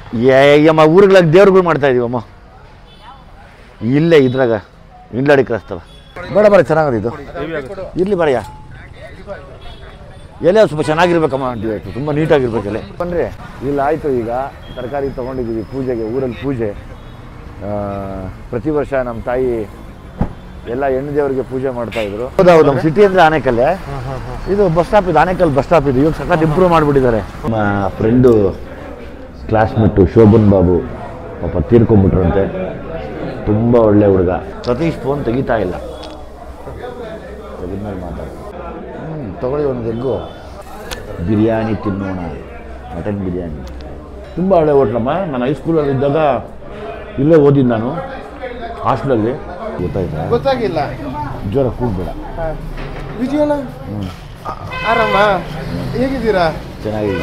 ಅಮ್ಮ ಊರುಗಳಾಗ ದೇವ್ರುಗಳು ಮಾಡ್ತಾ ಇದೀವಮ್ಮ ಇಲ್ಲೇ ಇದ್ರಾಗ ಇಂಡ್ಲಾಡಿ ಕ್ರಸ್ತವ ಬೇಡ ಬೇಡ ಚೆನ್ನಾಗದ ಇದು ಇರಲಿ ಬರಯ್ಯ ಎಲೆ ಸ್ವಲ್ಪ ಚೆನ್ನಾಗಿರ್ಬೇಕಮ್ಮ ಆಂಟಿ ತುಂಬ ನೀಟಾಗಿರ್ಬೇಕು ಎಲೆ ಬನ್ರಿ ಇಲ್ಲ ಆಯಿತು ಈಗ ತರಕಾರಿ ತೊಗೊಂಡಿದ್ದೀವಿ ಪೂಜೆಗೆ ಊರಲ್ಲಿ ಪೂಜೆ ಆ, ಪ್ರತಿ ವರ್ಷ ನಮ್ಮ ತಾಯಿ ಎಲ್ಲ ಹೆಣ್ಣು ದೇವರಿಗೆ ಪೂಜೆ ಮಾಡ್ತಾ ಇದ್ರು ಹೌದೌದು ನಮ್ಮ ಸಿಟಿ ಅಂದರೆ ಆನೆಕಲ್ಲೇ ಇದು ಬಸ್ ಸ್ಟಾಪ್ ಇದು ಆನೆಕಲ್ ಬಸ್ ಸ್ಟಾಪ್ ಇದು ಇವಾಗ ಸಖತ್ ಇಂಪ್ರೂವ್ ಮಾಡಿಬಿಟ್ಟಿದ್ದಾರೆ ನಮ್ಮ ಫ್ರೆಂಡು ಕ್ಲಾಸ್ಮೇಟು ಶೋಭನ್ ಬಾಬು ಪಾಪ ತೀರ್ಕೊಂಬಿಟ್ರಂತೆ ತುಂಬ ಒಳ್ಳೆ ಹುಡುಗ ಸತೀಶ್ ಫೋನ್ ತೆಗಿತಾ ಇಲ್ಲ ತೆಗೆದ್ಮೇಲೆ ಮಾತಾಡ್ತೀನಿ ಹ್ಞೂ ತೊಗೊಳ್ಳಿ ಒಂದು ಎಗ್ಗು ಬಿರಿಯಾನಿ ತಿನ್ನೋಣ ಮಟನ್ ಬಿರಿಯಾನಿ ತುಂಬ ಒಳ್ಳೆ ಹೋಟ್ಲಮ್ಮ ನಾನು ಹೈಸ್ಕೂಲಲ್ಲಿ ಇದ್ದಾಗ ಇಲ್ಲೇ ಓದಿದ್ದು ನಾನು ಹಾಸ್ಟೆಲಲ್ಲಿ ಗೊತ್ತಾಯ್ತಾ ಗೊತ್ತಾಗಿಲ್ಲ ಜ್ವರ ಕೂಗ್ಬೇಡ ವಿಜಯನ ಆರಾಮ ಹೇಗಿದ್ದೀರಾ ಚೆನ್ನಾಗಿದೆ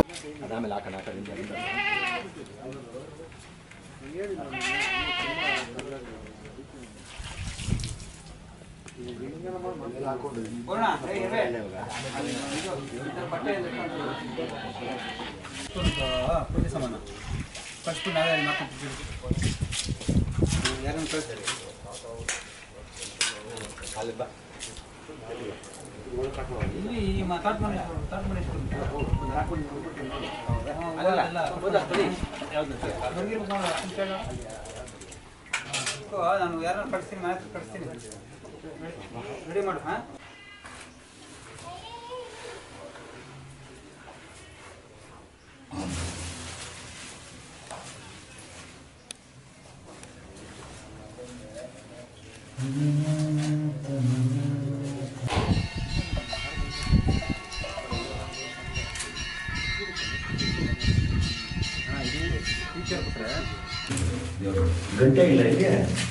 ನಾನು ಯಾರನ್ನ ಕಳಿಸ್ತೀನಿ ಮನೆ ಹತ್ರ ಕಳಿಸ್ತೀನಿ ರೆಡಿ ಮಾಡು ಹಾಂ ಗಂಟೆ ಇಲ್ಲ ಇಲ್ಲಿ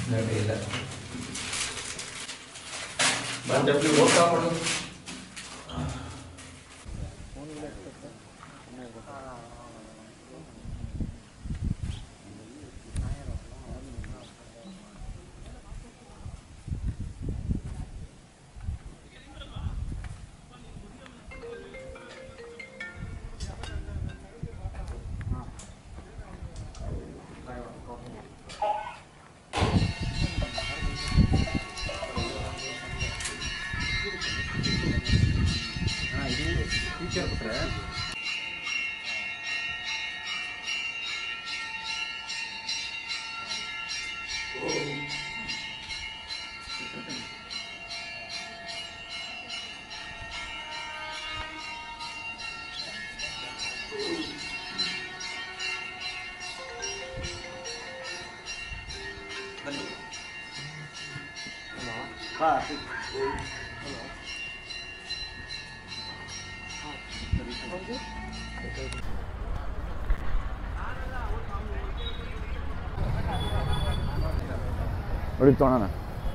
ನೋಡಿ ತೊಗೊಳೋಣ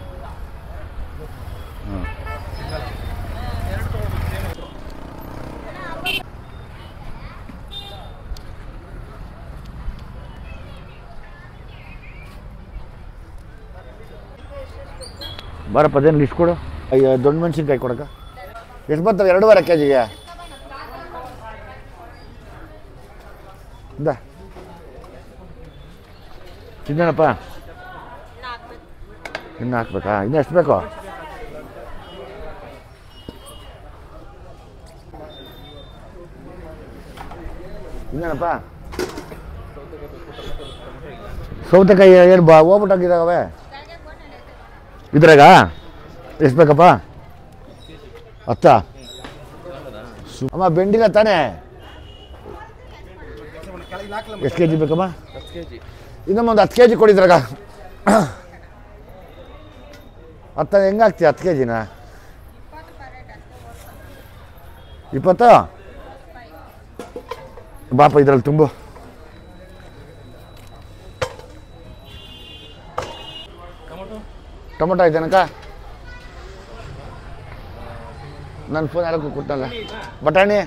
ಹಾಂ ಬಾರಪ್ಪ ಅದೇನು ಲಿಸ್ಟ್ ಕೊಡು ಅಯ್ಯೋ ದೊಡ್ಡ ಮೆಣಸಿನ್ಕಾಯಿ ಕೊಡಕ ಎಷ್ಟು ಬರ್ತವೆ ಎರಡೂವರೆ ಕೆ ಜಿಗೆ ಇಂದ ತಿನ್ನೋಣಪ್ಪ ಇನ್ನು ಹಾಕ್ಬೇಕಾ ಇನ್ನು ಎಷ್ಟು ಬೇಕು ಇನ್ನೇನಪ್ಪ ಸೌತೆಕಾಯಿ ಏನು ಬಾ ಹೋಗ್ಬಿಟ್ಟಾಗಿದ್ದಾವೆ ಇದ್ರಾಗ ಎಷ್ಟು ಬೇಕಪ್ಪ ಹತ್ತ ಸು- ಅಮ್ಮ ಬೆಂಡಿಲ್ಲ ತಾನೇ ಎಷ್ಟು ಕೆ ಜಿ ಬೇಕಮ್ಮ ಇನ್ನೊಮ್ಮೆ ಒಂದು ಹತ್ತು ಕೆ ಜಿ ಕೊಡಿದ್ರಾಗ ಹತ್ತ ಹೆಂಗೆ ಹಾಕ್ತೀಯ ಹತ್ತು ಕೆ ಜಿನ ಇಪ್ಪತ್ತು ಬಾಪ ಇದ್ರಲ್ಲಿ ತುಂಬು ಟೊಮೊಟೊ ಆಯ್ತೇನಕ್ಕ ನನ್ನ ಫೋನ್ ಯಾರಕ್ಕೂ ಕೊಟ್ಟಲ್ಲ ಬಟಾಣಿ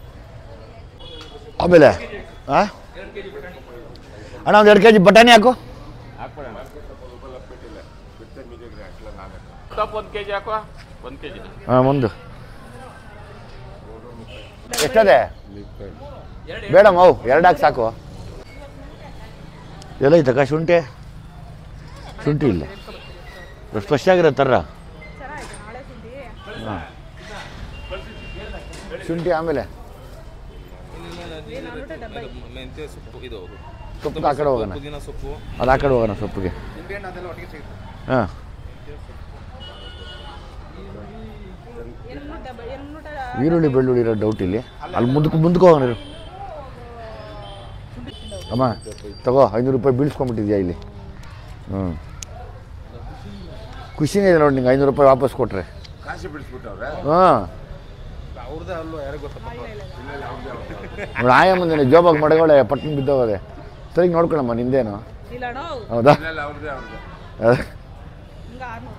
ಆಮೇಲೆ ಹಾಂ ಅಣ್ಣ ಒಂದು ಎರಡು ಕೆ ಜಿ ಬಟಾಣಿ ಹಾಕು ಒಂದು ಕೆ ಜಿ ಹಾಕುವ ಒಂದು ಕೆ ಜಿ ಹಾಂ ಒಂದು ಎಷ್ಟದೆ ಬೇಡ ಮೌ ಎರಡು ಹಾಕಿ ಸಾಕು ಎಲ್ಲೈತಕ್ಕ ಶುಂಠಿ ಶುಂಠಿ ಇಲ್ಲ ಎಷ್ಟು ಫ್ರೆಶ್ ಆಗಿರೋ ಥರ ಹಾಂ ಶುಂಠಿ ಆಮೇಲೆ ಮೆಂತ್ಯ ಸೊಪ್ಪು ಇದು ಸೊಪ್ಪು ಆ ಕಡೆ ಹೋಗೋಣ ಪುದೀನ ಸೊಪ್ಪು ಅದು ಆ ಕಡೆ ಹೋಗೋಣ ಸೊಪ್ಪಿಗೆ ನಿಂಬೆಹಣ್ಣು ಅದೆಲ್ಲ ಒಟ್ಟಿಗೆ ಸಿಗುತ್ತೆ ಹಾಂ ಈರುಳ್ಳಿ ಬೆಳ್ಳುಳ್ಳಿ ಇರೋ ಡೌಟ್ ಇಲ್ಲಿ ಅಲ್ಲಿ ಮುಂದಕ್ಕೆ ಮುಂದಕ್ಕೆ ಹೋಗೋಣ ಇರು. ಅಮ್ಮ ತಗೋ ಐನೂರು ರೂಪಾಯಿ ಬೀಳ್ಸ್ಕೊಂಬಿಟ್ಟಿದ್ಯಾ ಇಲ್ಲಿ ಹ್ಞೂ ಖುಷಿನೇ ಇದೆ ನೋಡಿ ನಿಂಗೆ ಐನೂರು ರೂಪಾಯಿ ವಾಪಸ್ ಕೊಟ್ರೆ ಹಾಂ ಅವ್ರದ್ದೇ ಅಲ್ವಾ ಯಾರಿಗೆ ಗೊತ್ತಪ್ಪ ನೋಡಿ ಆಯ ಮುಂದೆ ಜೋಬಾಗಿ ಮಡಗೋಳೆ ಪಟ್ಟಣ ಬಿದ್ದೋಗದೆ ಸರಿ ನೋಡ್ಕೊಳಮ್ಮ ನಿಂದೇನು ಇಲ್ಲಣ್ಣ ಹೌದಾ ಅದೇ. ಹಿಂಗ ಆರ್ನೂರು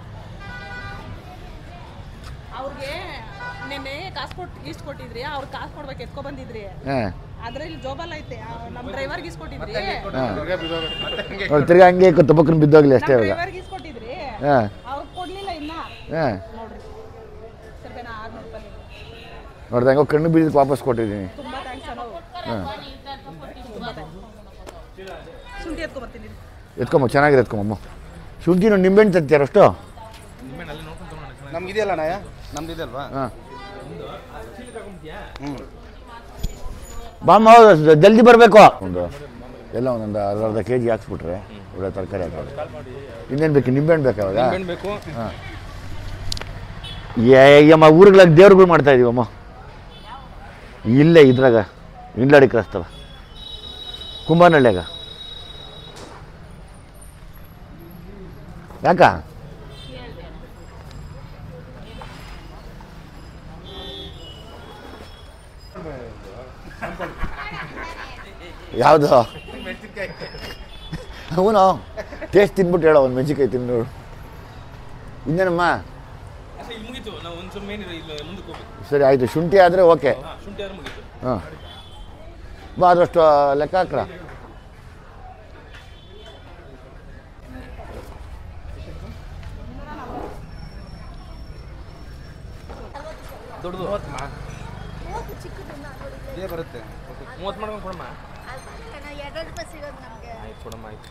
ಅವ್ರಿಗೆ ನೆನ್ನೆ ಕಾಸು ಕೊಟ್ಟು ಇಷ್ಟು ಕೊಟ್ಟಿದ್ರಿ ಅವ್ರು ಕಾಸು ಕೊಡ್ಬೇಕು ಎತ್ಕೊ ಬಂದಿದ್ರಿ ಹಾಂ ಅದ್ರಲ್ಲಿ ಜೋಬಲ್ ಐತೆ ಆ, ನಮ್ ಡ್ರೈವರ್ಗೆ ಇಸ್ಕೊಟ್ಟಿದ್ರಿ ಹಾಂ ದುರ್ಗಾ ಬಿದ್ದೋಗುತ್ತೆ ಮತ್ತೆ ಹಂಗೆ ನೋಡಿ ತಿರ್ಗಾ ಹಂಗೆ ತುಪ್ಪಕ್ಕನ ಬಿದ್ದೋಗ್ಲಿ ಅಷ್ಟೇ ನಮ್ ಇವಾಗ ಡ್ರೈವರ್ಗೆ ಇಸ್ಕೊಟ್ಟಿದ್ರಿ ಹಾಂ ಅವ್ರು ಕೊಡ್ಲಿಲ್ಲ ಇನ್ನ ಹಾಂ ನೋಡ್ರಿ ಸರಿ ನಾ ಆರ್ನೂರು ರೂಪಾಯಿ ನೋಡ್ದೆ ಹೆಂಗೋ ಕಣ್ಣು ಬೀಳಕ್ಕೆ ವಾಪಸ್ ಕೊಟ್ಟಿದ್ದೀನಿ ತುಂಬಾ ಥ್ಯಾಂಕ್ಸ್ ಅಣ್ಣ ಹಾಂ ತುಂಬಾ ಥ್ಯಾಂಕ್ಸ್ ಶುಂಠಿ ಎತ್ಕೊಂಬರ್ತೀನಿ ಎತ್ಕೊಂಬ ಚೆನ್ನಾಗಿದೆ ಎತ್ಕೊಂಬಮ್ಮ ಶುಂಠಿನ ನಿಂಬೆಹಣ್ಣು ತರ್ತೀರ ಅಷ್ಟು ನಮ್ಗೆ ಇದೆಯಲ್ಲ ನಾಯ ನಮ್ದು ಇದೆ ಅಲ್ವಾ ಹಾಂ ಹ್ಞೂ ಬಾಮ್ಮ ಹೌದು, ಜಲ್ದಿ ಬರಬೇಕು ಒಂದು ಎಲ್ಲ ಒಂದೊಂದು ಅರ್ಧ ಅರ್ಧ ಕೆ ಜಿ ಹಾಕ್ಸ್ಬಿಟ್ರೆ ಒಳ್ಳೆ ತರಕಾರಿ ಹಾಕೋದು ಇನ್ನೇನು ಬೇಕು ನಿಂಬೆಹಣ್ಣು ಬೇಕಾ ಅವಾಗ ನಿಂಬೆಹಣ್ಣು ಬೇಕು ಹಾಂ ಏಯಮ್ಮ ಊರುಗಳಾಗ ದೇವ್ರುಗಳು ಮಾಡ್ತಾ ಇದೀವಮ್ಮ ಇಲ್ಲೇ ಇದ್ರಾಗ ಇಂಡ್ಲಾಡಿ ಕ್ರಸ್ತವ ಕುಂಬನಹಳ್ಳಿಯಾಗ ಯಾಕ ಯಾವುದು ಅವನು ಟೇಸ್ಟ್ ತಿನ್ಬಿಟ್ಟು ಹೇಳೋ ಒಂದು ಮೆಣಸಿನ್ಕಾಯಿ ತಿಂದು ನೋಡು ಇನ್ನೇನಮ್ಮ ಇಲ್ಲಿ ಮುಗೀತು ನಾವು ಒಂದು ಸ್ವಲ್ಪ ಮೇನ್ ಇಲ್ಲಿ ಮುಂದಕ್ಕೆ ಹೋಗ್ಬೇಕು ಸರಿ ಆಯಿತು ಶುಂಠಿ ಆದರೆ ಓಕೆ ಹಾಂ ಶುಂಠಿ ಆದ್ರೆ ಮುಗೀತು ಹಾಂ ಬಾ ಅದಷ್ಟು ಲೆಕ್ಕ ಹಾಕ್ರ ದೊಡ್ಡದು ಇದೇ ಬರುತ್ತೆ ಮೂವತ್ತು ಮಾಡ್ಕೊಂಡು ಕೊಡಮ್ಮ ಎರಡು ರೂಪಾಯಿ ಸಿಗೋದು ನಮಗೆ ಆಯ್ತು ಕೊಡಮ್ಮ ಆಯ್ತು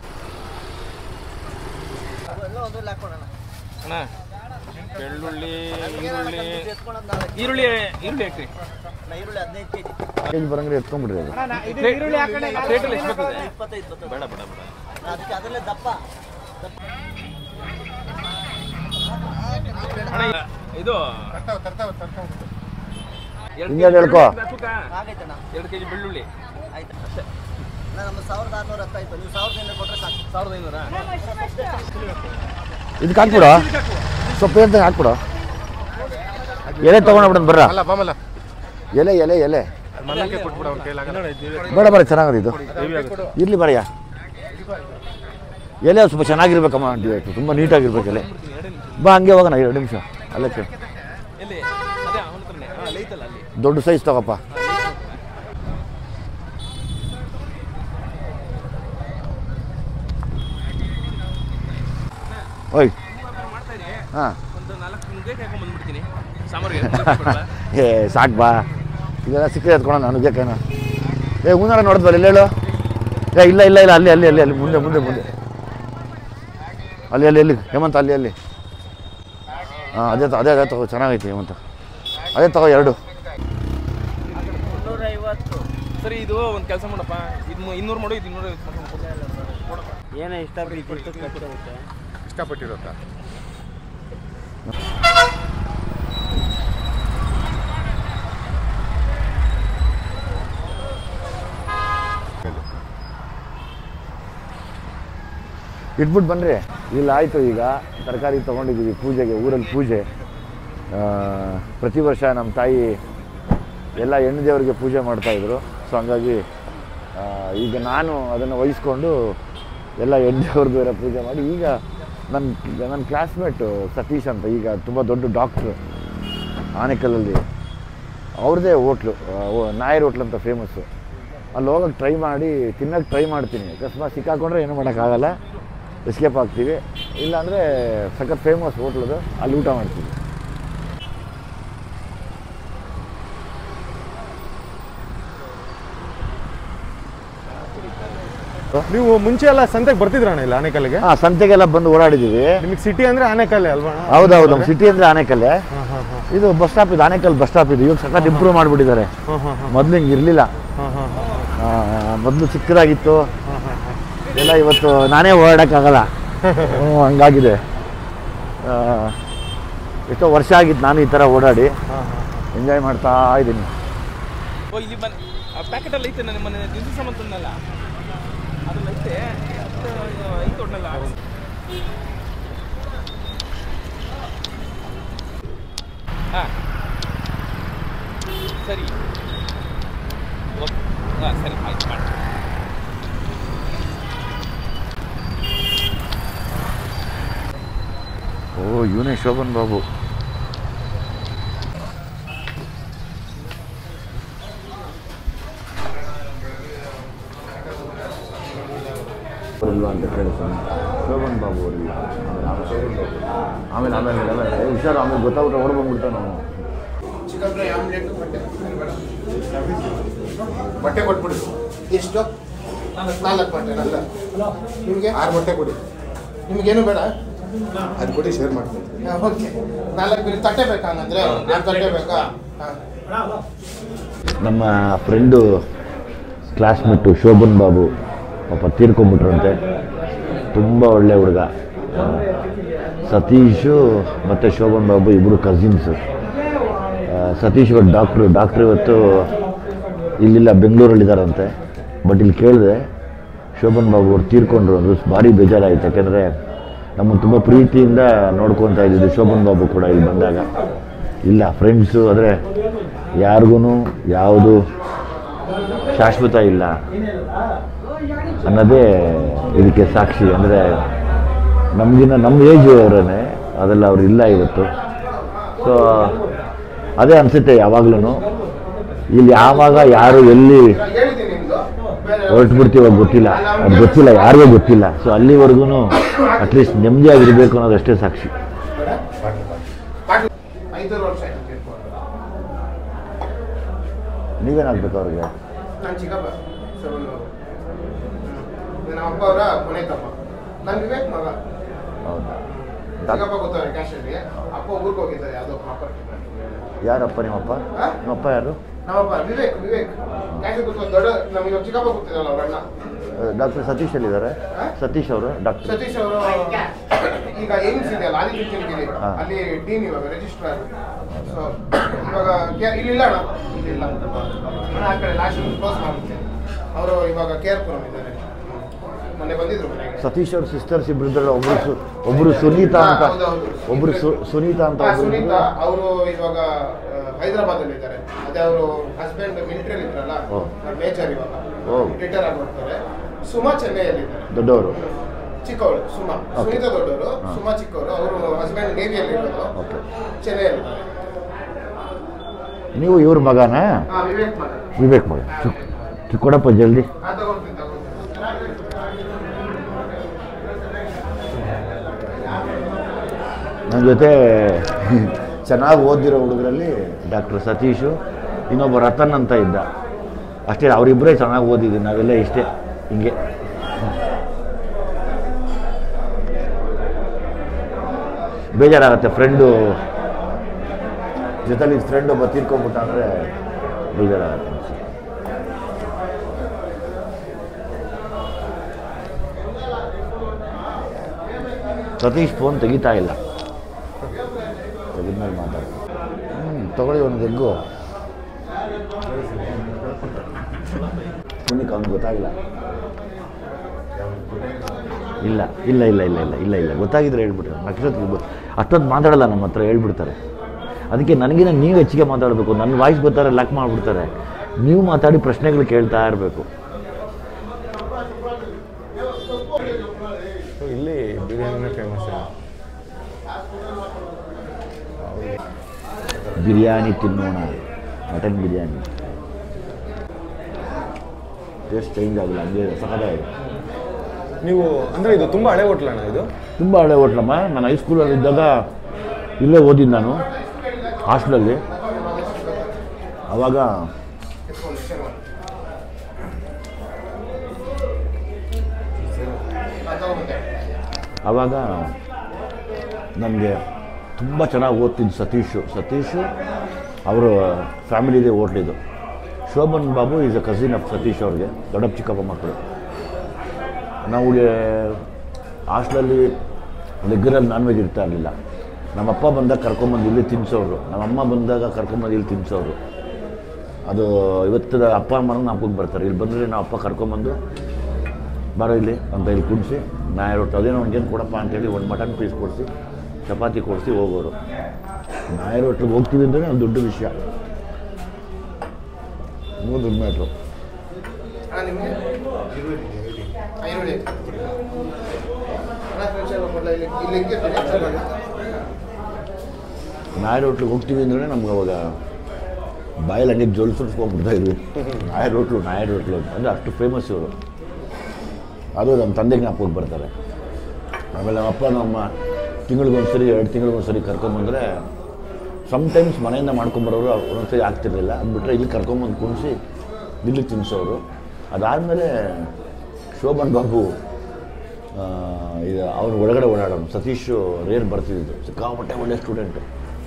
ಅಣ್ಣ ಬೆಳ್ಳುಳ್ಳಿ ಈರುಳ್ಳಿ ಈರುಳ್ಳಿ ಈರುಳ್ಳಿ ಹಾಕ್ರಿ ಕೆ ಜಿ ಬರಂಗ್ರೆ ಎತ್ಕೊಂಡ್ಬಿಡ್ರಿ ಅದು ಪ್ಲೇಟಲ್ಲಿ ಎಷ್ಟು ಬೇಕಾಗಿದೆ ಬೇಡ ಬೇಡ ಬೇಡ ಅಣ್ಣ ಇದು ತರ್ತಾವ ತರ್ತಾವ ತರ್ತಾವ ಎರಡು ಹಿಂಗೆ ಹೇಳ್ಕೊ. ಎರಡು ಕೆ ಜಿ ಬೆಳ್ಳುಳ್ಳಿ ನಮ್ಮ ಸಾವಿರದ ಆರ್ನೂರ ಹತ್ತಾಯ್ತು ನೀವು ಸಾವಿರದ ಐನೂರು ಕೊಟ್ಟರೆ ಸಾಕು ಸಾವಿರದ ಐನೂರಾ ಇದಕ್ಕೆ ಹಾಕ್ಬಿಡು ಸೊಪ್ಪು ಅಂತ ಹಾಕ್ಬಿಡು ಎಲೆ ತೊಗೊಂಡ್ಬಿಡೋಣ ಬರ್ರ ಅಲ್ಲ ಬಾಮಲ್ಲ ಎಲೆ ಎಲೆ ಎಲೆ ಮಲ್ಲಕ್ಕೆ ಕೊಟ್ಬಿಡು ಅವ್ನ ಕೈಲಾಗಲ್ಲ ಬೇಡ ಬರ ಚೆನ್ನಾಗದ ಇದು ಇರಲಿ ಬರಯ್ಯ ಎಲೆ ಸ್ವಲ್ಪ ಚೆನ್ನಾಗಿರ್ಬೇಕಮ್ಮ ಆಂಟಿ ಆಯ್ತು ತುಂಬ ನೀಟಾಗಿರ್ಬೇಕು ಎಲೆ ಬಾ ಹಂಗೆ ಹೋಗೋಣ ಎರಡು ನಿಮಿಷ ಅಲ್ಲೇ ಕೇಳು. ಎಲ್ಲಿ ಅದೇ ಅವನ ಹತ್ರನೇ ಹಾಂ ಲೈತಲ್ಲ ಅಲ್ಲಿ ದೊಡ್ಡ ಸೈಜ್ ತಗೋಪ್ಪ ಓಯ್ ಹಾಂ ಒಂದು ನಾಲ್ಕು ನುಗ್ಗೆ ಹಾಕೊಂಡ್ ಬಂದ್ಬಿಡ್ತೀನಿ ಸಾಂಬಾರಿಗೆ ಏ ಸಾಕು ಬಾ ಇದೆಲ್ಲ ಸಿಕ್ಕದೆ ಎತ್ಕೊಳ ನಾನು ಬೇಕೇನ ಏ ಹೂನಾರ ನೋಡಿದ್ವಲ್ಲ ಎಲ್ಲ ಹೇಳು ಏ ಇಲ್ಲ ಇಲ್ಲ ಇಲ್ಲ ಅಲ್ಲಿ ಅಲ್ಲಿ ಅಲ್ಲಿ ಅಲ್ಲಿ ಮುಂದೆ ಮುಂದೆ ಮುಂದೆ ಅಲ್ಲಿ ಅಲ್ಲಿ ಅಲ್ಲಿ ಹೇಮಂತ ಅಲ್ಲಿ ಅಲ್ಲಿ ಹಾಂ ಅದೇ ತ- ಅದೇ ಅದೇ ತಗೋ ಚೆನ್ನಾಗೈತಿ ಹೇಮಂತ ಅದೇ ತಗೋ ಎರಡು ಸರಿ ಇದು ಒಂದು ಕೆಲಸ ಮಾಡಪ್ಪ ಇದು ಇನ್ನೂರು ಮಾಡು ಇದು ಇನ್ನೂರು ಕೊಡಪ್ಪ ಏನೇ ಇಷ್ಟ ಇಷ್ಟಪಟ್ಟಿರುತ್ತಾ ಇಟ್ಬಿಟ್ಟು ಬನ್ನಿರಿ ಇಲ್ಲ ಆಯಿತು ಈಗ ತರಕಾರಿ ತೊಗೊಂಡಿದ್ದೀವಿ ಪೂಜೆಗೆ ಊರಲ್ಲಿ ಪೂಜೆ ಆ, ಪ್ರತಿ ವರ್ಷ ನಮ್ಮ ತಾಯಿ ಎಲ್ಲ ಹೆಣ್ಣು ದೇವರಿಗೆ ಪೂಜೆ ಮಾಡ್ತಾಯಿದ್ರು ಸೊ ಹಂಗಾಗಿ ಆ, ಈಗ ನಾನು ಅದನ್ನು ವಹಿಸ್ಕೊಂಡು ಎಲ್ಲ ಹೆಣ್ಣು ದೇವ್ರದ್ದು ಬೇರೆ ಪೂಜೆ ಮಾಡಿ ಈಗ ನನ್ನ ನನ್ನ ಕ್ಲಾಸ್ಮೇಟು ಸತೀಶ್ ಅಂತ ಈಗ ತುಂಬ ದೊಡ್ಡ ಡಾಕ್ಟ್ರು ಆನೆಕಲ್ಲಲ್ಲಿ ಅವ್ರದ್ದೇ ಹೋಟ್ಲು ನಾಯರ್ ಹೋಟ್ಲ್ ಅಂತ ಫೇಮಸ್ಸು ಅಲ್ಲಿ ಹೋಗಕ್ಕೆ ಟ್ರೈ ಮಾಡಿ ತಿನ್ನೋಕ್ಕೆ ಟ್ರೈ ಮಾಡ್ತೀನಿ ಅಕಸ್ಮಾತ್ ಸಿಕ್ಕಾಕೊಂಡ್ರೆ ಏನೂ ಮಾಡೋಕ್ಕಾಗಲ್ಲ ಎಸ್ಕೇಪ್ ಆಗ್ತೀವಿ ಇಲ್ಲಾಂದರೆ ಸಖತ್ ಫೇಮಸ್ ಹೋಟ್ಲದು ಅಲ್ಲಿ ಊಟ ಮಾಡ್ತೀವಿ ನೀವು ಮುಂಚೆ ಎಲ್ಲ ಸಂತೆಗೆ ಬರ್ತಿದ್ರಣ್ಣ ಇಲ್ಲ ಆನೆಕಲ್ಲಿಗೆ ಹಾಂ ಸಂತೆಗೆಲ್ಲ ಬಂದು ಓಡಾಡಿದ್ದೀವಿ ನಿಮಗೆ ಸಿಟಿ ಅಂದ್ರೆ ಆನೆಕಲ್ಲೆ ಅಲ್ವಾ ಅಣ್ಣ? ಹೌದೌದು ನಮ್ಮ ಸಿಟಿ ಅಂದರೆ ಆನೆಕಲ್ಲೆ ಇದು ಬಸ್ ಸ್ಟಾಪ್ ಇದು ಆನೆಕಲ್ ಬಸ್ ಸ್ಟಾಪ್ ಇದು ಇವಾಗ ಸಖತ್ ಇಂಪ್ರೂವ್ ಮಾಡಿಬಿಟ್ಟಿದ್ದಾರೆ ಹಾಂ ಹಾಂ ಹಾಂ ಮೊದಲು ಹಿಂಗೆ ಇರಲಿಲ್ಲ ಹಾಂ ಹಾಂ ಹಾಂ ಮೊದಲು ಚಿಕ್ಕದಾಗಿತ್ತು ಎಲ್ಲ ಇವತ್ತು ನಾನೇ ಓಡಾಡೋಕ್ಕಾಗಲ್ಲ ಹ್ಞೂ ಹಂಗಾಗಿದೆ ಆ, ಎಷ್ಟೋ ವರ್ಷ ಆಗಿತ್ತು ನಾನು ಈ ಥರ ಓಡಾಡಿ ಎಂಜಾಯ್ ಮಾಡ್ತಾ ಇದ್ದೀನಿ ಓ ಇಲ್ಲಿ ಬನ್ನಿ ಆ ಪ್ಯಾಕೆಟಲ್ಲಿ ಐತೆ ನನ್ನ ಮನೆ ದಿನಸಿ ಸಾಮಾನು ತಂದಲ್ಲ ಅದ್ರಲ್ಲಿ ಐತೆ ಅದು ಐತೆ ಒಟ್ನಲ್ಲ ಹಾಂ ಸರಿ ಓಕೆ ಹಾಂ ಸರಿ ಆಯ್ತು ಮಾಡಿ ಓ ಇವನೇ ಶೋಭನ್ ಬಾಬು ಅವರಿಲ್ವಾ ಅಂತ ಕೇಳ್ತಾನೆ ಶೋಭನ್ ಬಾಬು ಅವರಿಲ್ಲ ಆಮೇಲೆ ಆಮೇಲೆ ಆಮೇಲೆ ಆಮೇಲೆ ಏ, ಹುಷಾರು ಆಮೇಲೆ ಗೊತ್ತಾಗ್ಬಿಟ್ರೆ ಹೊರ ಬಂದ್ಬಿಡ್ತಾನೆ ಅವನು ಚಿಕನ್ ಫ್ರೈ ಆಮ್ಲೆಟ್ ಬಟ್ಟೆ ಬಟ್ಟೆ ಕೊಟ್ಬಿಡಿ ಎಷ್ಟು ನಾಲ್ಕು ಬಟ್ಟೆ ನಲ್ಲ ನಿಮಗೆ ಆರು ಬಟ್ಟೆ ಕೊಡಿ ನಿಮಗೇನು ಬೇಡ ಅದು ಕೊಡಿ ಶೇರ್ ಮಾಡ್ತೀನಿ ಓಕೆ ನಾಲ್ಕು ಬಿಲ್ ತಟ್ಟೆ ಬೇಕಾ ಹಂಗಂದ್ರೆ ನಾಲ್ಕು ತಟ್ಟೆ ಬೇಕಾ ಹಾಂ ನಮ್ಮ ಫ್ರೆಂಡು ಕ್ಲಾಸ್ಮೇಟು ಶೋಭನ್ ಬಾಬು ಪಾಪ ತೀರ್ಕೊಂಬಿಟ್ರಂತೆ ತುಂಬ ಒಳ್ಳೆ ಹುಡುಗ ಆ, ಸತೀಶು ಮತ್ತು ಶೋಭನ್ ಬಾಬು ಇಬ್ಬರು ಕಸಿನ್ಸು ಸತೀಶ್ ಇವತ್ತು ಡಾಕ್ಟ್ರು ಡಾಕ್ಟ್ರು ಇವತ್ತು ಇಲ್ಲಿಲ್ಲ ಬೆಂಗಳೂರಲ್ಲಿದ್ದಾರಂತೆ ಬಟ್ ಇಲ್ಲಿ ಕೇಳಿದೆ ಶೋಭನ್ ಬಾಬು ಅವ್ರು ತೀರ್ಕೊಂಡ್ರು ಅದು ಭಾರಿ ಬೇಜಾರಾಯಿತು ಯಾಕೆಂದರೆ ನಮ್ಮನ್ನು ತುಂಬ ಪ್ರೀತಿಯಿಂದ ನೋಡ್ಕೊತಾ ಇದ್ದಿದ್ದು ಶೋಭನ್ ಬಾಬು ಕೂಡ ಇಲ್ಲಿ ಬಂದಾಗ ಇಲ್ಲ ಫ್ರೆಂಡ್ಸು ಆದರೆ ಯಾರಿಗೂ ಯಾವುದು ಶಾಶ್ವತ ಇಲ್ಲ ಅನ್ನೋದೇ ಇದಕ್ಕೆ ಸಾಕ್ಷಿ ಅಂದರೆ ನಮಗಿನ್ನ ನಮ್ಮ ಏಜ್ ಅವರೇ ಅದೆಲ್ಲ ಅವ್ರು ಇಲ್ಲ ಇವತ್ತು ಸೊ ಅದೇ ಅನಿಸುತ್ತೆ ಯಾವಾಗ್ಲೂ ಇಲ್ಲಿ ಯಾವಾಗ ಯಾರು ಎಲ್ಲಿ ಹೇಳಿದ್ದೀನಿ ನಿಮ್ದು ಬೇರೆ ಹೊರಟು ಬಿಡ್ತೀವೋ ಗೊತ್ತಿಲ್ಲ ಅದು ಗೊತ್ತಿಲ್ಲ ಯಾರಿಗೂ ಗೊತ್ತಿಲ್ಲ ಸೊ ಅಲ್ಲಿವರೆಗೂ ಅಟ್ಲೀಸ್ಟ್ ನೆಮ್ಮದಿಯಾಗಿರಬೇಕು ಅನ್ನೋದಷ್ಟೇ ಸಾಕ್ಷಿ ಪಾಟೀಲ್ ಐದಾರು ವರ್ಷ ಆಯ್ತು ತೀರ್ಕೊಂಡು. ನೀವೇನಾಗಬೇಕು ಅವ್ರಿಗೆ ನಾನು ಚಿಕ್ಕಪ್ಪ ಸೆವೆನ್ ನಮ್ಮ ಅಪ್ಪ ಅವರ ಕೊನೆ ತಪ್ಪ ನಾನು ವಿವೇಕ್ ಮಗ ಹೌದಾ ಚಿಕ್ಕಪ್ಪ ಗೊತ್ತವ್ರೆ ಕ್ಯಾಶಲ್ಲಿ ಅಪ್ಪ ಊರಿಗೆ ಹೋಗಿದ್ದಾರೆ ಯಾವುದೋ ಪ್ರಾಪರ್ಟಿ ಯಾರಪ್ಪ ನಿಮ್ಮಪ್ಪ ಹಾ? ನಿಮ್ಮಪ್ಪ ಯಾರು ನಮ್ಮಪ್ಪ ವಿವೇಕ್ ವಿವೇಕ್ ಕ್ಯಾಶ್ ಗೊತ್ತ ದೊಡ್ಡ ನಮಗೆ ಚಿಕ್ಕಪ್ಪ ಗೊತ್ತಿರಲ್ಲ ಅವ್ರ ಅಣ್ಣ ಡಾಕ್ಟರ್ ಸತೀಶ್ ಎಲ್ಲಿದ್ದಾರೆ ಹಾ? ಸತೀಶ್ ಅವರು ಡಾಕ್ಟರ್ ಸತೀಶ್ ಅವರು ಈಗ ಏಮ್ಸ್ ಇದೆಯಲ್ಲ ಆದಿತ್ಯಗಿರಿ ಹಾ. ಅಲ್ಲಿ ಡೀನ್ ಇವಾಗ ರಿಜಿಸ್ಟ್ರಾರ್ ಸೊ ಇವಾಗ ಕೆ- ಇಲ್ಲಿಲ್ಲ ಅಣ್ಣ ಇಲ್ಲಿಲ್ಲ ಅಣ್ಣ ಆ ಕಡೆ ಲಾಸ್ಟ್ ಕ್ಲೋಸ್ ಮಾಡ್ಬಿಟ್ಟೆ ಅವರು ಇವಾಗ ಕೇರ್ ಪುರಂ ಇದ್ದಾರೆ ಮೊನ್ನೆ ಬಂದಿದ್ರು ಮನೆಗೆ ಸತೀಶ್ ಅವ್ರ ಸಿಸ್ಟರ್ಸ್ ಇಬ್ರು ಇದ್ದಾರೆ ಒಬ್ರು ಸು ಒಬ್ರು ಸುನೀತಾ ಅಂತ ಹಾ, ಹೌದು, ಹೌದು. ಒಬ್ರು ಸು- ಸುನೀತಾ ಅಂತ ಹಾ, ಒಬ್ರು ಸುನೀತಾ ಅವರು ಇವಾಗ ಹೈದರಾಬಾದ್ ಅಲ್ಲಿ ಇದ್ದಾರೆ ಅದೇ ಅವರು ಹಸ್ಬೆಂಡ್ ಮಿಲಿಟರಿ ಇದ್ರಲ್ಲ ಓ. ಮೇಜರ್ ಇವಾಗ ಓ. ರಿಟೈರ್ ಆಗಿ ಬರ್ತಾರೆ ಸುಮಾ ಚೆನ್ನೈಯಲ್ಲಿದ್ದಾರೆ ದೊಡ್ಡವರು ಚಿಕ್ಕವಳು ಸುಮಾ Okay. ಸುನೀತಾ ದೊಡ್ಡವರು ಹಾ. ಸುಮಾ ಚಿಕ್ಕವರು ಅವರು ಹಸ್ಬೆಂಡ್ ನೇವಿಯಲ್ಲಿ ಇರೋದು ಓಕೆ ಚೆನ್ನೈಯಲ್ಲಿ ನೀವು ಇವ್ರ ಮಗನಾ ಹಾ ವಿವೇಕ್ ಮಗ ವಿವೇಕ್ ಮಗ ಚು- ಚು- ಕೊಡಪ್ಪ ಜಲ್ದಿ ಹಾ ತಗೊಳ್ತೀನಿ ತಗೊಳ್ತೀನಿ ನನ್ನ ಜೊತೆ ಚೆನ್ನಾಗಿ ಓದಿರೋ ಹುಡುಗರಲ್ಲಿ ಡಾಕ್ಟರ್ ಸತೀಶು ಇನ್ನೊಬ್ಬ ರತನ್ ಅಂತ ಇದ್ದ ಅಷ್ಟೇ ಅವರಿಬ್ಬರೇ ಚೆನ್ನಾಗಿ ಓದಿದ್ವಿ ನಾವೆಲ್ಲ ಇಷ್ಟೇ ಹಿಂಗೆ ಬೇಜಾರಾಗತ್ತೆ ಫ್ರೆಂಡು ಜೊತೆಲಿ ಫ್ರೆಂಡ್ ಒಬ್ಬ ತೀರ್ಕೊಂಬಿಟ್ಟ ಅಂದರೆ ಬೇಜಾರಾಗತ್ತೆ ಅನ್ಸುತ್ತೆ. ಸತೀಶ್ ಫೋನ್ ತೆಗಿತಾ ಇಲ್ಲ ತೆಗೆದ್ಮೇಲೆ ಮಾತಾಡ್ತೀನಿ ಹ್ಞೂ ತಗೊಳ್ಳಿ ಒಂದು ಎಗ್ಗು ಸುನಿಕ್ ಅವ್ನಿಗೆ ಗೊತ್ತಾಗಿಲ್ಲ ಇಲ್ಲ ಇಲ್ಲ ಇಲ್ಲ ಇಲ್ಲ ಇಲ್ಲ ಇಲ್ಲ ಇಲ್ಲ ಗೊತ್ತಾಗಿದ್ರೆ ಹೇಳ್ಬಿಟ್ರೆ ನಕ್ಷತ್ರ ಅಷ್ಟೊಂದು ಮಾತಾಡಲ್ಲ ನಮ್ಮ ಹತ್ರ ಹೇಳ್ಬಿಡ್ತಾರೆ ಅದಕ್ಕೆ ನನಗಿನ ನೀವು ಹೆಚ್ಚಿಗೆ ಮಾತಾಡಬೇಕು ನನ್ನ ವಾಯ್ಸ್ ಗೊತ್ತಾರೆ ಲಾಕ್ ಮಾಡಿಬಿಡ್ತಾರೆ ನೀವು ಮಾತಾಡಿ ಪ್ರಶ್ನೆಗಳು ಕೇಳ್ತಾ ಇರಬೇಕು ಇಲ್ಲಿ ಬಿರಿಯಾನಿನೇ ಫೇಮಸ್ ಬಿರಿಯಾನಿ ತಿನ್ನೋಣ ಮಟನ್ ಬಿರಿಯಾನಿ ಟೇಸ್ಟ್ ಚೇಂಜ್ ಆಗಿಲ್ಲ ಹಂಗೆ ಸಖತ್ತಾಗಿದೆ ನೀವು ಅಂದರೆ ಇದು ತುಂಬ ಹಳೆ ಹೋಟ್ಲ್ ಅಣ್ಣ ಇದು ತುಂಬ ಹಳೆ ಹೋಟ್ಲಮ್ಮ ನಾನು ಹೈಸ್ಕೂಲಲ್ಲಿ ಇದ್ದಾಗ ಇಲ್ಲೇ ಓದಿದ್ದು ನಾನು ಹಾಸ್ಟೆಲಲ್ಲಿ ಆವಾಗ ಆವಾಗ ನನಗೆ ತುಂಬ ಚೆನ್ನಾಗಿ ಓದ್ತಿದ್ದು ಸತೀಶು ಸತೀಶು ಅವರು ಫ್ಯಾಮಿಲಿದೆ ಹೋಟ್ಲಿದ್ದು Shoban Babu is a cousin of Satish ಅವ್ರಿಗೆ ದೊಡ್ಡಪ್ಪ ಚಿಕ್ಕಪ್ಪ ಮಕ್ಕಳು ನಾವು ಹಾಸ್ಟೆಲಲ್ಲಿ ರೆಗ್ಯುಲರ್ ನಾನ್ ವೆಜ್ ಇರ್ತಾ ಇರಲಿಲ್ಲ ನಮ್ಮಪ್ಪ ಬಂದಾಗ ಕರ್ಕೊಂಬಂದು ಇಲ್ಲಿ ತಿನ್ಸೋರು ನಮ್ಮಮ್ಮ ಬಂದಾಗ ಕರ್ಕೊಂಬಂದು ಇಲ್ಲಿ ತಿನ್ಸೋರು ಅದು ಇವತ್ತು ಅಪ್ಪ ಅಮ್ಮನ ನಾಲ್ಕು ಬರ್ತಾರೆ ಇಲ್ಲಿ ಬಂದರೆ ನಾವು ಅಪ್ಪ ಕರ್ಕೊಂಬಂದು ಬರೋ ಇಲ್ಲಿ ಅಂತ ಇಲ್ಲಿ ಕುಡಿಸಿ ನಾಯಿ ರೊಟ್ಟಿ ಅದೇನೋ ಒಂದೇನು ಕೊಡಪ್ಪ ಅಂತೇಳಿ ಒಂದು ಮಟನ್ ಪೀಸ್ ಕೊಡಿಸಿ ಚಪಾತಿ ಕೊಡಿಸಿ ಹೋಗೋರು ನಾಯಿ ರೊಟ್ಟಿಗೆ ಹೋಗ್ತೀವಿ ಅಂದರೆ ಒಂದು ದೊಡ್ಡ ವಿಷಯ ಮೂರು ದೊಡ್ಡ ಮ್ಯಾಟ್ರು ಅಣ್ಣ ನಿಮಗೆ ಈರುಳ್ಳಿ ಇದೆ, ಈರುಳ್ಳಿ. ಆ, ಈರುಳ್ಳಿ ಅಣ್ಣ, ಫ್ರೆಶ್ ಆಗಿ ಕೊಡ್ಲಾ? ಇಲ್ಲಿ ಇಲ್ಲಿ ಹಿಂಗೆ ಫ್ರೆಶ್ ಆಗಿ ಮಾಡಿ. ನಾಯಿ ರೋಟ್ಲಿಗೆ ಹೋಗ್ತೀವಿ ಅಂದರೆ ನಮ್ಗೆ ಅವಾಗ ಬಾಯಲ್ಲಿ ಹಂಗೆ ಜೊಲ್ ಸುರಿಸ್ಕೊಂಡ್ಬಿಡ್ತಾ ಇದ್ವಿ ನಾಯಿ ರೋಟ್ಲು ನಾಯಿ ರೋಟ್ಲು ಅಂತ ಅಂದರೆ ಅಷ್ಟು ಫೇಮಸ್ ಇವರು ಅದು ನಮ್ಮ ತಂದೆಗೆ ಜ್ಞಾಪಕಕ್ಕೆ ಬರ್ತಾರೆ ಆಮೇಲೆ ನಮ್ಮ ಅಪ್ಪ ನಮ್ಮ ತಿಂಗಳಿಗೊಂದ್ಸರಿ ಎರಡು ತಿಂಗಳಿಗೊಂದ್ಸರಿ ಕರ್ಕೊಂಬಂದರೆ ಸಮ್ಟೈಮ್ಸ್ ಮನೆಯಿಂದ ಮಾಡ್ಕೊಂಬರೋರು ಒಂದೊಂದ್ಸರಿ ಆಗ್ತಿರ್ಲಿಲ್ಲ ಅಂದ್ಬಿಟ್ರೆ ಇಲ್ಲಿ ಕರ್ಕೊಂಬಂದು ಕುಣಿಸಿ ಇಲ್ಲಿ ತಿನ್ನಿಸೋರು ಅದಾದಮೇಲೆ ಶೋಭನ್ ಬಾಬು ಆ, ಇದು ಅವ್ನು ಒಳಗಡೆ ಓಡಾಡೋನು ಸತೀಶು ರೇರ್ ಬರ್ತಿದ್ದು ಸಿಕ್ಕಾಪಟ್ಟೆ ಒಳ್ಳೆ ಸ್ಟೂಡೆಂಟು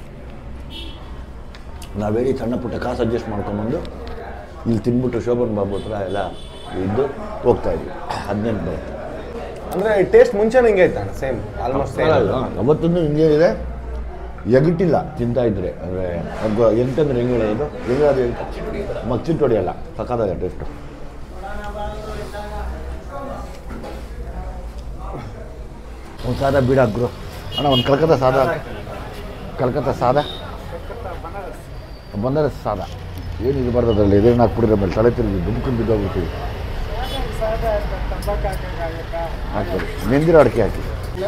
ನಾವು ಹೇಳಿ ಸಣ್ಣ ಪುಟ್ಟ ಕಾಸು ಅಡ್ಜಸ್ಟ್ ಮಾಡ್ಕೊಂಬಂದು ಇಲ್ಲಿ ತಿನ್ಬಿಟ್ಟು ಶೋಭನ್ ಬಾಬು ಹತ್ರ ಎಲ್ಲ ಇದ್ದು ಹೋಗ್ತಾ ಇದ್ವಿ ಹದಿನೆಂಟು ಬರುತ್ತೆ ಅಂದ್ರೆ ಟೇಸ್ಟ್ ಮುಂಚೆನೂ ಹಿಂಗೆ ಇತ್ತು ಸೇಮ್ ಆಲ್ಮೋಸ್ಟ್ ಸೇಮ್ ಅವತ್ತೊಂದು ಹಿಂಗೇನಿದೆ ಎಗಟಿಲ್ಲ ತಿಂತಾ ಇದ್ರೆ ಅಂದರೆ ಎಂಟಂದ್ರೆ ಹೆಂಗೆ ಹೇಳೋದು ಹೆಂಗೆ ಅದು ಮಚ್ಚಿಟ್ಟು ಹೊಡಿಯಲ್ಲ ಸಕ್ಕತ್ತಾಗ ಟೇಸ್ಟು ಒಂದು ಸಾದಾ ಬೀಡ ಹಾಕ್ರು ಅಣ್ಣ ಒಂದು ಕಲ್ಕತ್ತಾ ಸಾದಾ ಹಾಕು. ಕಲ್ಕತ್ತಾ ಸಾದಾ ಬನಾರಸ್ ಸಾದಾ ಏನು ಇದು ಬರ್ತದಲ್ಲ ಇದೇನು ಹಾಕ್ಬಿಡಿದ್ರೆ ಮೇಲೆ ತಲೆ ತಿರುಗಿ ದುಮ್ಕೊಂಡು ಬಿದ್ದೋಗ್ಬಿಡ್ತೀವಿ ಹಾಕ್ಬೇಡಿ ನೆಂದಿರೋ ಅಡಿಕೆ ಹಾಕಿ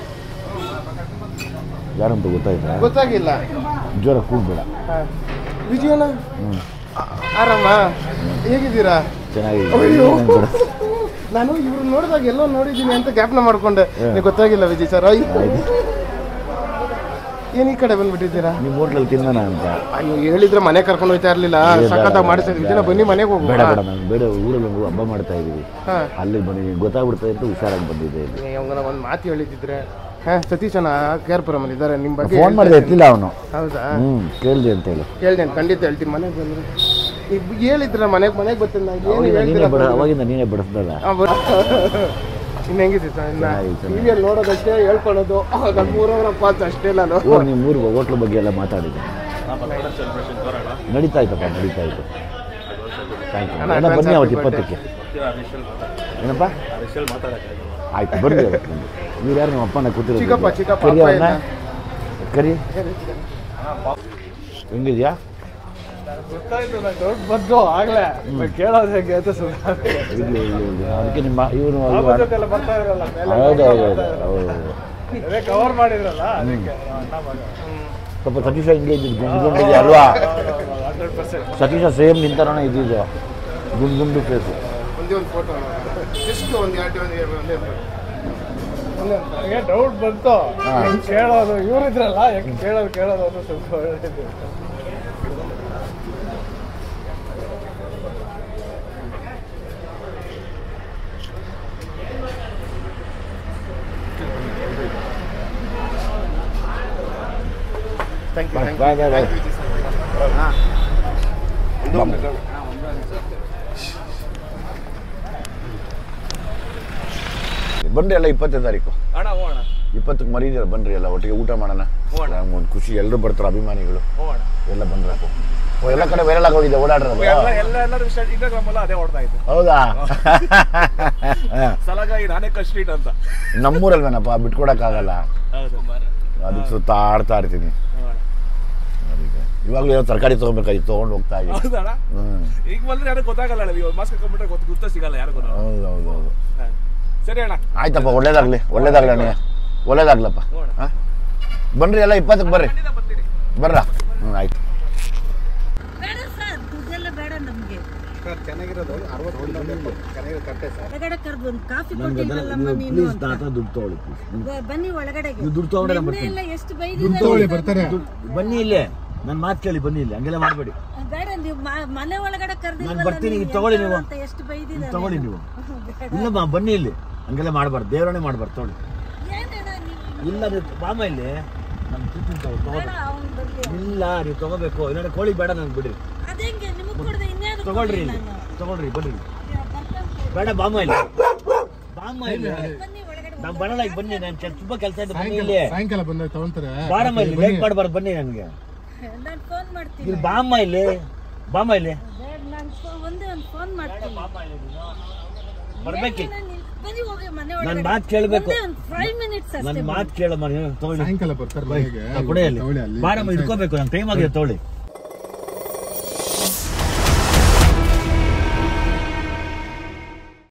ಯಾರಂತ ಗೊತ್ತಾಯ್ತಾ ಗೊತ್ತಾಗಿಲ್ಲ ಜ್ವರ ಕೂಡ್ಬೇಡ ವಿಜಯಣ್ಣ ಆರಾಮ ಹೇಗಿದ್ದೀರಾ ಚೆನ್ನಾಗಿ ಅಯ್ಯೋ. ನಾನು ಇವ್ರು ನೋಡಿದಾಗ ಎಲ್ಲೋ ನೋಡಿದ್ದೀನಿ ಅಂತ ಜ್ಞಾಪನ ಮಾಡ್ಕೊಂಡೆ ನಿಮ್ಗೆ ಗೊತ್ತಾಗಿಲ್ಲ ವಿಜಯ್ ಸರ್ ಅಯ್ಯೋ ಏನ್ ಈ ಕಡೆ ಬಂದ್ಬಿಟ್ಟಿದ್ದೀರಾ ನಿಮ್ಮ ಹೋಟ್ಲಲ್ಲಿ ತಿನ್ನೋಣ ಅಂತ ಅಯ್ಯೋ ಹೇಳಿದ್ರೆ ಮನೆ ಕರ್ಕೊಂಡು ಹೋಯ್ತಾ ಇರ್ಲಿಲ್ಲ ಏ, ಬೇಡ, ಸಖತ್ತಾಗಿ ಬೇಡ, ಮಾಡಿಸಿದ್ವಿ ಬೇಡ. ದಿನ ಬನ್ನಿ ಮನೆಗೆ ಹೋಗು ಬೇಡ ಬೇಡ ನಾನು ಬೇಡ ಊರಲ್ಲಿ ಒಂದು ಹಬ್ಬ ಮಾಡ್ತಾ ಇದ್ದೀವಿ ಹಾ. ಅಲ್ಲಿಗೆ ಬಂದಿದ್ದೀನಿ ಗೊತ್ತಾಗ್ಬಿಡ್ತಾ ಇತ್ತು ಹುಷಾರಾಗಿ ಬಂದಿದ್ದೆ ಇಲ್ಲಿ ಅವನ ಒಂದು ಮಾತು ಹೇಳಿದ್ದಿದ್ರೆ ಹಾ ಸತೀಶನ ಕೇರ್ಪುರಮಲ್ಲಿ ಇದ್ದಾರೆ ನಿಮ್ಮ ಬಗ್ಗೆ ಫೋನ್ ಮಾಡಿದೆ ಹೇಳ್ತಾ ಎತ್ತಿಲ್ಲ ಅವನು ಇದ್ದೀನಿ. ಹೌದಾ ಹ್ಞೂ ಕೇಳಿದೆ ಅಂತ ಹೇಳಿ ಕೇಳ್ದೇನೆ ಖಂಡಿತ ಹೇಳ್ತೀನಿ ಮನೆಗೆ ಬಂದ್ರೆ ಈಗ ಹೇಳಿದ್ರ ಮನೆಗೆ ಮನೆಗೆ ಬರ್ತೀನಿ ನಾನು ಏನು ಅವಾಗಿಂದ ನೀನೇ ಹೇಳ್ತೀರಾ ಬಡ ಅವಾಗಿಂದ ನೀನೇ ಬಡಿಸ್ದಲ್ಲ ಆ, ಬರ್- ಇನ್ನು ಹೆಂಗಿದೆ ಸರ್ ಇನ್ನ ಚೆನ್ನಾಗಿದೆ, ಚೆನ್ನಾಗಿದೆ. ಟಿವಿಯಲ್ಲಿ ನೋಡೋದಷ್ಟೇ ಹೇಳ್ಕೊಳ್ಳೋದು ನನ್ನ ಮೂರವರಪ್ಪ ಅಂತ ಅಷ್ಟೇ ನಾನು ಓ ನಿಮ್ಮ ಊರು ಹೋಟ್ಲ್ ಬಗ್ಗೆ ಎಲ್ಲ ಮಾತಾಡಿದೆ ನಡೀತಾ ಇತ್ತಪ್ಪ ನಡೀತಾ ಇತ್ತು ಥ್ಯಾಂಕ್ ಯು ಅಣ್ಣ, ಅಣ್ಣ ಬನ್ನಿ advance ಅವತ್ತು happy ಇಪ್ಪತ್ತಕ್ಕೆ ಏನಪ್ಪ ಆಯ್ತು ಬರ್ರಿ ಅವತ್ತು ಬನ್ನಿ ನೀವು ಯಾರು ನಮ್ಮ ಅಪ್ಪನ ಕೂತಿರೋದು ಚಿಕ್ಕಪ್ಪ, ಚಿಕ್ಕಪ್ಪ, ಕರಿ ಅಪ್ಪ ಅವ್ರನ್ನ ಇಲ್ಲ. ಕರಿ ಹೆಂಗಿದ್ಯಾ ಗೊತ್ತಾಯ್ತು ನಾನು ಡೌಟ್ ಬಂತು ಆಗ್ಲೇ ಕೇಳೋದು ಹೇಗೆ ಅಂತ ಸುಮ್ಮನೆ ಇರ್ಲಿ ಇರ್ಲಿ ಇರ್ಲಿ ಅದಕ್ಕೆ ನಿಮ್ಮ ಇವನು ಜೊತೆಲ್ಲ ಬರ್ತಾ ಇರಲ್ಲ ಮೇಲೆ ಹೌದು ಹೌದು ಹೌದು ಹೌದು ಅದೇ ಕವರ್ ಮಾಡಿದ್ರಲ್ಲ ಅದಕ್ಕೆ ಅಣ್ಣ ಮಗ ಸ್ವಲ್ಪ ಸತೀಶ ಹಿಂಗೆ ಇದ್ದಿದ್ದು ಗುಂಡು ಗುಂಡಿದೆ ಅಲ್ವಾ ಹಂಡ್ರೆಡ್ ಪರ್ಸೆಂಟ್ ಸತೀಶ ಸೇಮ್ ನಿಂತರೋಣ ಇದ್ದಿದ್ದು ಗುಂಡು ಗುಂಡು ಫೇಸು ಒಂದೇ ಒಂದು ಫೋಟೋ ಎಷ್ಟು ಒಂದು ಎರಡು ಒಂದು ಎರಡು ಒಂದೇ ಒಂದು ನನಗೆ ಡೌಟ್ ಬಂತು ಹಾ. ಹೆಂಗ್ ಕೇಳೋದು ಇವ್ರಿದ್ರಲ್ಲ ಹೆಂಗ್ ಕೇಳೋದು ಕೇಳೋದು ಅಂತ ಸ್ವಲ್ಪ ಹೇಳಿದ್ರು ಥ್ಯಾಂಕ್ ಯು ಬಾಯ್ ಬಾಯ್ ಬಾಯ್ ಬನ್ರಿ ಎಲ್ಲ ಇಪ್ಪತ್ತನೇ ತಾರೀಕು ಅಣ್ಣ ಹ್ಞೂ ಅಣ್ಣ ಇಪ್ಪತ್ತಕ್ಕೆ ಮರೀದಿರ ಬನ್ರಿ ಎಲ್ಲ ಒಟ್ಟಿಗೆ ಊಟ ಮಾಡೋಣ ಒಂದು ಖುಷಿ ಎಲ್ಲರೂ ಬರ್ತಾರೆ ಅಭಿಮಾನಿಗಳು ಹ್ಞೂ ಅಣ್ಣ ಎಲ್ಲ ಬಂದ್ರ ಓ ಎಲ್ಲ ಕಡೆ ವೈರಲ್ ಆಗೋಗಿದೆ ಓಡಾಡ್ರಲ್ಲ ಎಲ್ಲ ಎಲ್ಲ ಎಲ್ಲರೂ ಇನ್ಸ್ಟಾಗ್ರಾಮ್ ಅಲ್ಲ ಅದೇ ಓಡ್ತಾ ಇತ್ತು ಹೌದಾ ಸಲಾಗಿ ನಾನೇ ಕಟ್ ಸ್ಟ್ರೀಟ್ ಅಂತ ನಮ್ಮೂರಲ್ವೇನಪ್ಪ ಬಿಟ್ಕೊಡಕ್ಕಾಗಲ್ಲ ಹೌದು ಅದಕ್ಕೆ ಸುತ್ತಾಡ್ತಾ ಇರ್ತೀನಿ ಅದಕ್ಕೆ ಇವಾಗಲೂ ಏನೋ ತರಕಾರಿ ತೊಗೊಬೇಕಾಗಿತ್ತು ತೊಗೊಂಡು ಹೋಗ್ತಾ ಇದ್ದೀನಿ ಹೌದಣ್ಣ ಹ್ಮ್ ಈಗ ಬಂದ್ರೆ ಯಾರು ಗೊತ್ತಾಗಲ್ಲ ಅಣ್ಣ ನೀವು ಮಾಸ್ಕ್ ಹಾಕೊಂಡ್ಬಿಟ್ರೆ ಗೊತ್ತ ಗುರ್ತ ಸಿಗಲ್ಲ ಯಾರಿಗೂ ಹೌದು ಹೌದು ಹೌದು ಸರಿ ಅಣ್ಣ ಆಯ್ತಪ್ಪ ಒಳ್ಳೇದಾಗ್ಲಿ ಒಳ್ಳೇದಾಗ್ಲಿ ಅಣ್ಣ ಒಳ್ಳೇದಾಗ್ಲಪ್ಪ ಹಾಂ ಬನ್ರಿ ಎಲ್ಲ ಇಪ್ಪತ್ತಕ್ಕೆ ಬರ್ರಿ ಖಂಡಿತ ಬರ್ತೀನಿ ಬರ್ರ ಹ್ಞೂ ಆಯ್ತು ಬೇಡ ಸರ್ ದುಡ್ಡೆಲ್ಲ ಬೇಡ ನಮಗೆ ಒಳಗಡೆ ಕರೆದು ಒಂದು ಕಾಫಿ ಕೊಟ್ಟಿದ್ರಲ್ಲಮ್ಮ ನೀನು ಅಂತ. ದುಡ್ಡು ತೊಗೊಳ್ಳಿ ಬ- ಬನ್ನಿ ಒಳಗಡೆಗೆ ನೀವು ದುಡ್ಡು ತಗೊಂಡ್ರೆ ನಿನ್ನೆ ಬರ್ತೀನಿ. ಎಲ್ಲ ಎಷ್ಟು ಬೈದಿದ್ದಾರೆ ಬನ್ನಿ ಇಲ್ಲೇ ನನ್ನ ಮಾತು ಕೇಳಿ ಬನ್ನಿ ಇಲ್ಲಿ ಹಂಗೆಲ್ಲ ಮಾಡಬೇಡಿ ಬೇಡ ನೀವು ಮ- ಮನೆ ಒಳಗಡೆ ನಾನು ಬರ್ತೀನಿ, ಇದು ತಗೊಳ್ಳಿ ನೀವು. ಅಂತ ಎಷ್ಟು ಬೈದಿದ್ದಾರೆ ತಗೊಳ್ಳಿ ನೀವು ಇಲ್ಲಮ್ಮ ಬನ್ನಿ ಇಲ್ಲಿ ಹಂಗೆಲ್ಲ ಮಾಡಬಾರ್ದು ದೇವರಣೆ ಮಾಡಬಾರ್ದು ತೊಗೊಳ್ಳಿ ಏನೇನ ಇಲ್ಲ ನೀವು ಬಾಮ ಇಲ್ಲಿ ನಮ್ಮ ಚಿಕ್ಕ ತಗೋ ಬೇಡ ಅವ್ನ್ ಬರ್ಲಿ ಇಲ್ಲ ನೀವು ತಗೋಬೇಕು ಇಲ್ಲ ಕೋಳಿ ಬೇಡ ನಂಗೆ ಬಿಡಿ ಅದೇಂಗೆ ನಿಮಗ್ ಕೊಡದೆ ಇನ್ಯಾರು ತಗೊಳ್ರಿ ಇಲ್ಲಿ ತಗೊಳ್ರಿ ಬನ್ರಿ ಬೇಡ ಬಾಮ ಇಲ್ಲಿ ಬಾಮ ಇಲ್ಲಿ ಬನ್ನಿ ಒಳಗಡೆ ನಾವು ಬರಲ್ಲ ಈಗ ಬನ್ನಿ ನಾನು ತುಂಬಾ ಕೆಲಸ ಇದೆ ಬನ್ನಿ ಇಲ್ಲಿ ಸಾಯಂಕಾಲ ಬಂದಾಗ ತಗೊಂತಾರೆ ಬಾರಮ್ಮ ಇಲ್ಲಿ ಲೇಟ್ ಮಾಡಬಾರ್ದು ಬನ್ನಿ ನನಗೆ ನಾನು ಫೋನ್ ಮಾಡ್ತೀನಿ ಇಲ್ಲಿ ಬಾಮ್ಮ ಇಲ್ಲಿ ಬಾಮ ಇಲ್ಲಿ ಬೇಡ ನಾನು ಒಂದೇ ಒಂದು ಫೋನ್ ಮಾಡ್ತೀನಿ ಬರ್ಬೇಕು ನಾನು ಇಲ್ಲಿ- ಬನ್ನಿ ಹೋಗಿ ಮನೆ ನನ್ನ ಒಳಗಡೆ ಮಾತು ಕೇಳಬೇಕು ಒಂದೇ ಒಂದು ಫೈವ್ ಮಿನಿಟ್ಸ್ ನನ್ನ ಅಷ್ಟೇ ಮಾತು ಕೇಳಮ್ಮ ನೀವು ತಗೊಳ್ಳಿ ಸಾಯಂಕಾಲ ಬರ್ತಾರೆ ಮನೆಗೆ ಕೊಡಿ ಅಲ್ಲಿ ತಗೊಳ್ಳಿ ಅಲ್ಲಿ ಬಾರಮ್ಮ ಇಟ್ಕೋಬೇಕು ನಂಗೆ ಟೈಮ್ ಆಗಿದೆ ತಗೊಳ್ಳಿ